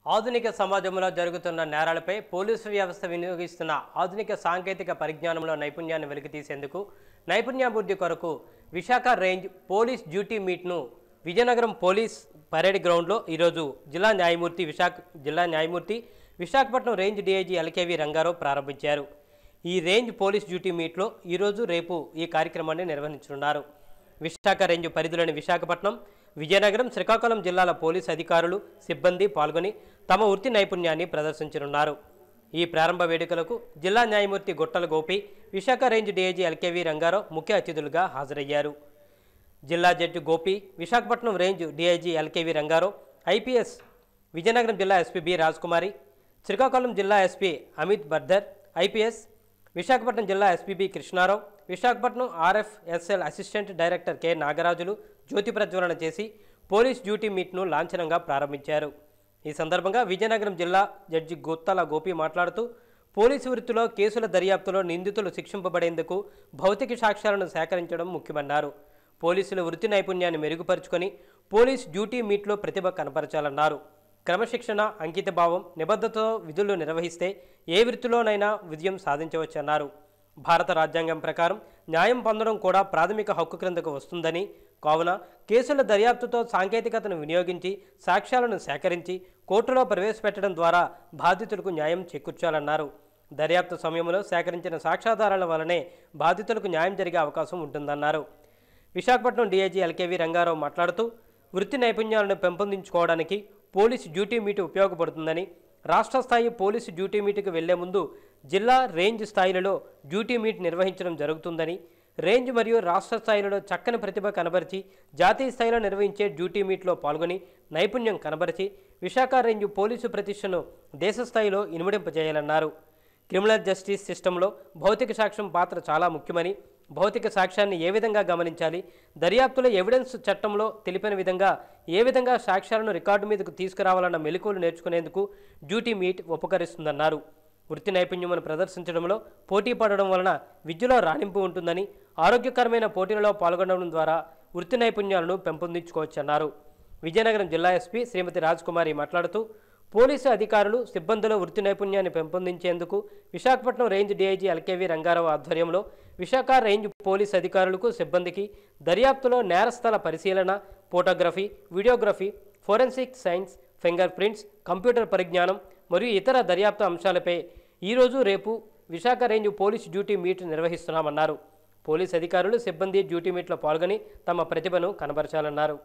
ఆధునిక సమాజంలో జరుగుతున్న నేరాలపై పోలీసు వ్యవస్థ వినియోగిస్తున్న ఆధునిక సాంకేతిక పరిజ్ఞానంలో నైపుణ్యాన్ని వెలికితీసేందుకు నైపుణ్యాభివృద్ధి కొరకు విశాఖ రేంజ్ పోలీస్ డ్యూటీ మీట్ను విజయనగరం పోలీస్ పరేడ్ గ్రౌండ్లో ఈరోజు జిల్లా న్యాయమూర్తి విశాఖ జిల్లా న్యాయమూర్తి Visakhapatnam range DIG LKV Rangarao ప్రారంభించారు ఈ రేంజ్ పోలీస్ డ్యూటీ మీట్లో ఈరోజు రేపు ఈ కార్యక్రమాన్ని నిర్వహించనున్నారు విశాఖ రేంజ్ పరిధిలోని విశాఖపట్నం విజయనగరం శ్రీకాకుళం జిల్లాల పోలీసు అధికారులు సిబ్బంది పాల్గొని తమ వృత్తి నైపుణ్యాన్ని ప్రదర్శించనున్నారు ఈ ప్రారంభ వేడుకలకు జిల్లా న్యాయమూర్తి Gottala Gopi Visakha range DIG LKV Rangarao ముఖ్య అతిథులుగా హాజరయ్యారు జిల్లా judge Gopi Visakhapatnam range DIG LKV Rangarao IPS Vizianagaram జిల్లా ఎస్పీ బి రాజ్కుమారి శ్రీకాకుళం జిల్లా ఎస్పీ అమిత్ బర్దర్ ఐపీఎస్ విశాఖపట్నం జిల్లా SPB Krishnarao Visakhapatnam RFSL assistant director K Nagarajulu జ్యోతి ప్రజ్వలన చేసి పోలీస్ డ్యూటీ మీట్ను లాంఛనంగా ప్రారంభించారు ఈ సందర్భంగా విజయనగరం జిల్లా జడ్జి గుత్తల గోపి మాట్లాడుతూ పోలీసు వృత్తిలో కేసుల దర్యాప్తులో నిందితులు శిక్షింపబడేందుకు భౌతిక సాక్ష్యాలను సేకరించడం ముఖ్యమన్నారు పోలీసుల వృత్తి నైపుణ్యాన్ని మెరుగుపరుచుకొని పోలీస్ డ్యూటీ మీట్లో ప్రతిభ కనపరచాలన్నారు క్రమశిక్షణ అంకితభావం నిబద్ధతతో విధులు నిర్వహిస్తే ఏ వృత్తిలోనైనా విజయం సాధించవచ్చన్నారు భారత రాజ్యాంగం ప్రకారం న్యాయం పొందడం కూడా ప్రాథమిక హక్కు క్రిందకు వస్తుందని కావున కేసుల దర్యాప్తుతో సాంకేతికతను వినియోగించి సాక్ష్యాలను సేకరించి కోర్టులో ప్రవేశపెట్టడం ద్వారా బాధితులకు న్యాయం చేకూర్చాలన్నారు దర్యాప్తు సమయంలో సేకరించిన సాక్ష్యాధారాల వల్లనే బాధితులకు న్యాయం జరిగే అవకాశం ఉంటుందన్నారు విశాఖపట్నం డీఐజీ ఎల్కేవి రంగారావు మాట్లాడుతూ వృత్తి నైపుణ్యాలను పెంపొందించుకోవడానికి పోలీసు డ్యూటీ మీట్ ఉపయోగపడుతుందని రాష్ట్ర స్థాయి పోలీసు డ్యూటీ మీట్కు వెళ్లే ముందు జిల్లా రేంజ్ స్థాయిలలో డ్యూటీ మీట్ నిర్వహించడం జరుగుతుందని రేంజ్ మరియు రాష్ట్ర స్థాయిలలో చక్కని ప్రతిభ కనబరిచి జాతీయ స్థాయిలో నిర్వహించే డ్యూటీ మీట్లో పాల్గొని నైపుణ్యం కనబరిచి విశాఖ రేంజ్ పోలీసు ప్రతిష్టను దేశ స్థాయిలో ఇనుమడింపజేయాలన్నారు క్రిమినల్ జస్టిస్ సిస్టంలో భౌతిక సాక్ష్యం పాత్ర చాలా ముఖ్యమని భౌతిక సాక్ష్యాన్ని ఏ విధంగా గమనించాలి దర్యాప్తులో ఎవిడెన్స్ చట్టంలో తెలిపిన విధంగా ఏ విధంగా సాక్ష్యాలను రికార్డు మీదకు తీసుకురావాలన్న మెలకువలు నేర్చుకునేందుకు డ్యూటీ మీట్ ఉపకరిస్తుందన్నారు వృత్తి నైపుణ్యమును ప్రదర్శించడంలో పోటీ పడడం వలన విద్యలో రాణింపు ఉంటుందని ఆరోగ్యకరమైన పోటీలలో పాల్గొనడం ద్వారా వృత్తి నైపుణ్యాలను పెంపొందించుకోవచ్చన్నారు విజయనగరం జిల్లా ఎస్పీ శ్రీమతి రాజ్కుమారి మాట్లాడుతూ పోలీసు అధికారులు సిబ్బందుల వృత్తి నైపుణ్యాన్ని పెంపొందించేందుకు Visakhapatnam range DIG LKV Rangarao ఆధ్వర్యంలో విశాఖ రేంజ్ పోలీస్ అధికారులకు సిబ్బందికి దర్యాప్తులో నేరస్థల పరిశీలన photography videography forensic science finger prints computer పరిజ్ఞానం మరియు ఇతర దర్యాప్తు అంశాలపై ఈరోజు రేపు Visakha range police duty meet నిర్వహిస్తున్నామన్నారు పోలీస్ అధికారులు సిబ్బంది డ్యూటీ మీట్లో పాల్గొని తమ ప్రతిభను కనబరచాలన్నారు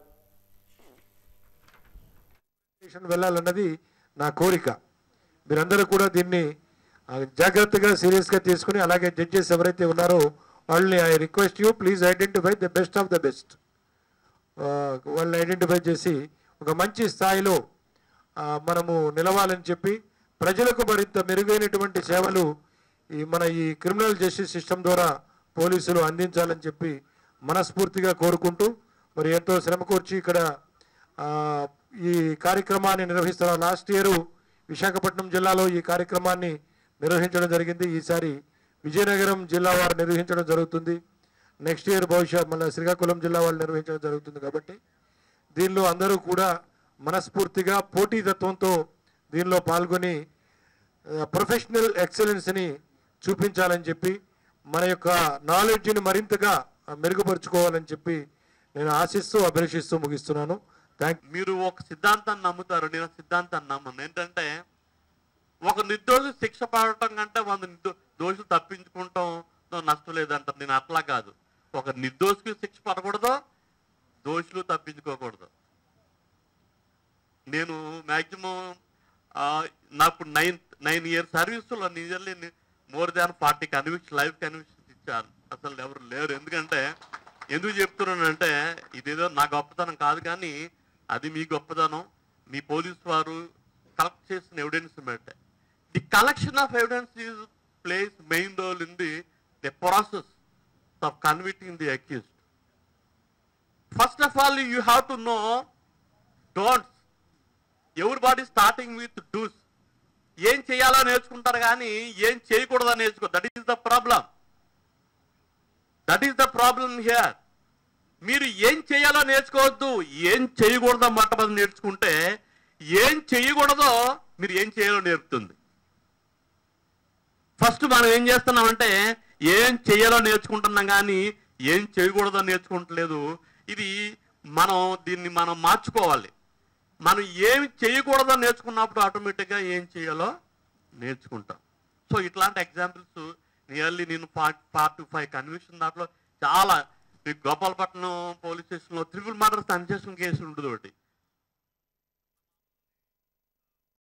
స్టేషన్ వెళ్ళాలన్నది నా కోరిక మీరందరూ కూడా దీన్ని ఆ, జాగ్రత్తగా సీరియస్గా తీసుకుని అలాగే జడ్జెస్ ఎవరైతే ఉన్నారో వాళ్ళని I request you please identify the best of the best వాళ్ళని ఐడెంటిఫై చేసి ఒక మంచి స్థాయిలో ఆ, మనము నిలవాలని చెప్పి ప్రజలకు మరింత మెరుగైనటువంటి సేవలు ఈ మన ఈ క్రిమినల్ జస్టిస్ సిస్టమ్ ద్వారా పోలీసులు అందించాలని చెప్పి మనస్ఫూర్తిగా కోరుకుంటూ మరి ఎంతో శ్రమ కూర్చి ఇక్కడ ఆ, ఈ కార్యక్రమాన్ని నిర్వహిస్తున్న లాస్ట్ ఇయర్ విశాఖపట్నం జిల్లాలో ఈ కార్యక్రమాన్ని నిర్వహించడం జరిగింది ఈసారి విజయనగరం జిల్లా వారు నిర్వహించడం జరుగుతుంది నెక్స్ట్ ఇయర్ బహుశా మళ్ళీ శ్రీకాకుళం జిల్లా వాళ్ళు నిర్వహించడం జరుగుతుంది కాబట్టి దీనిలో అందరూ కూడా మనస్ఫూర్తిగా పోటీతత్వంతో దీనిలో పాల్గొని ప్రొఫెషనల్ ఎక్సలెన్స్ని చూపించాలని చెప్పి మన యొక్క నాలెడ్జ్ని మరింతగా మెరుగుపరుచుకోవాలని చెప్పి నేను ఆశిస్తూ అభిలషిస్తూ ముగిస్తున్నాను థ్యాంక్ మీరు ఒక సిద్ధాంతాన్ని నమ్ముతారు నేను ఆ సిద్ధాంతాన్ని నమ్మను ఏంటంటే ఒక నిర్దోషి శిక్ష పడటం కంటే వంద నిర్దో దోషులు తప్పించుకుంటాం నష్టం లేదంటారు నేను అట్లా కాదు ఒక నిర్దోషికి శిక్ష పడకూడదు దోషులు తప్పించుకోకూడదు నేను మ్యాక్సిమం నాకు నైన్ నైన్ ఇయర్ సర్వీస్లో nearly more than forty conviction life convictions ఇచ్చాను అసలు ఎవరు లేరు ఎందుకంటే ఎందుకు చెప్తున్నానంటే ఇదేదో నా గొప్పతనం కాదు కానీ అది మీ గొప్పతనం మీ పోలీస్ వారు కలెక్ట్ చేసిన ఎవిడెన్స్ బట్టే the collection of evidence is plays main role in the the process of convicting the accused first of all you have to know don'ts everybody starting with dos ఏం చేయాలో నేర్చుకుంటారు కానీ ఏం చేయకూడదో నేర్చుకో that is the problem that is the problem here మీరు ఏం చేయాలో నేర్చుకోవద్దు ఏం చేయకూడదో మొట్టమొదటి నేర్చుకుంటే ఏం చేయకూడదో మీరు ఏం చేయాలో నేర్పుతుంది ఫస్ట్ మనం ఏం చేస్తున్నామంటే ఏం చేయాలో నేర్చుకుంటున్నాం కానీ ఏం చేయకూడదో నేర్చుకుంటలేదు ఇది మనం దీన్ని మనం మార్చుకోవాలి మనం ఏమి చేయకూడదో నేర్చుకున్నప్పుడు ఆటోమేటిక్గా ఏం చేయాలో నేర్చుకుంటాం సో ఇట్లాంటి ఎగ్జాంపుల్స్ నియర్లీ నేను ఫార్టీ ఫార్టీ ఫైవ్ కన్విక్షన్ దాంట్లో చాలా మీకు గోపాలపట్నం పోలీస్ స్టేషన్లో త్రిపుల్ మర్డర్స్ అన్చేసిన కేసులు ఉంటుంది ఒకటి